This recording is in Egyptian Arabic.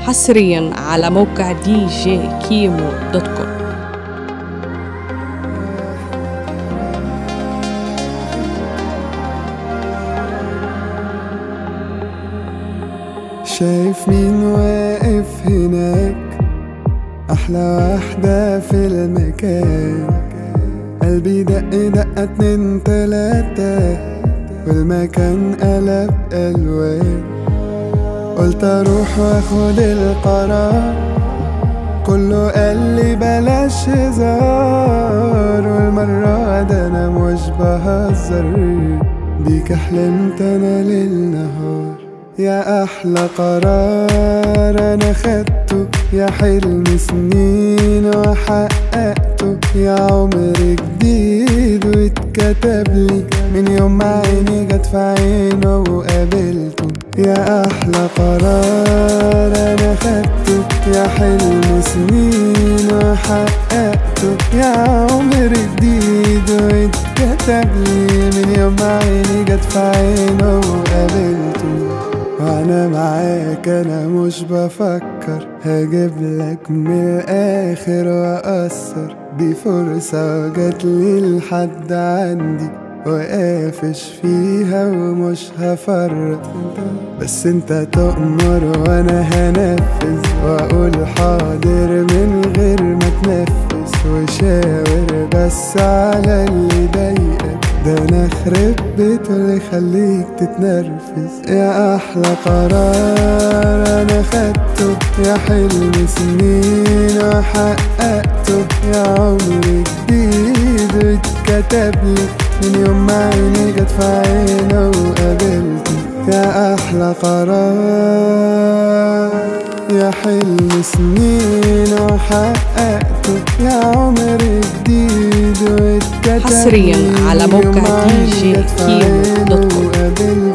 حصريا على موقع دي جي كيمو دوت كوم شايف مين واقف هناك أحلى واحدة في المكان قلبي دق دقة اتنين تلاتة والمكان قلب ألوان قلت أروح وأخد القرار كله قال لي بلاش هزار والمرة ده أنا مش بهزر بيك حلمت أنا ليل نهار يا أحلى قرار أنا خدته يا حلم سنين وحققته يا عمر جديد واتكتب لي من يوم ما عيني جت في عينه وقابلته يا أحلى قرار أنا خدته يا حلم سنين وحققته يا عمر جديد واتكتب لي من يوم ما عيني جت في عينه وقابلته وانا معاك انا مش بفكر هجيب لك من الاخر واثر دي فرصة جاتلي لحد عندي وقافش فيها ومش هفرط بس انت تؤمر وانا هنفذ واقول حاضر من غير ما تنفذ وشاور بس على اللي ضايقك ده انا خرب بيت اللي يخليك تتنرفز يا احلى قرار انا خدته يا حلم سنين وحققته يا عمر جديد اتكتب لي من يوم ما عيني جت في عينه وقابلته يا احلى قرار يا حلم سنين وحققته يا عمر جديد واتكتب حصرياً لي على من يوم موقع ما عيني DJ جت في كيمو دوت عينه كوم. وقابلته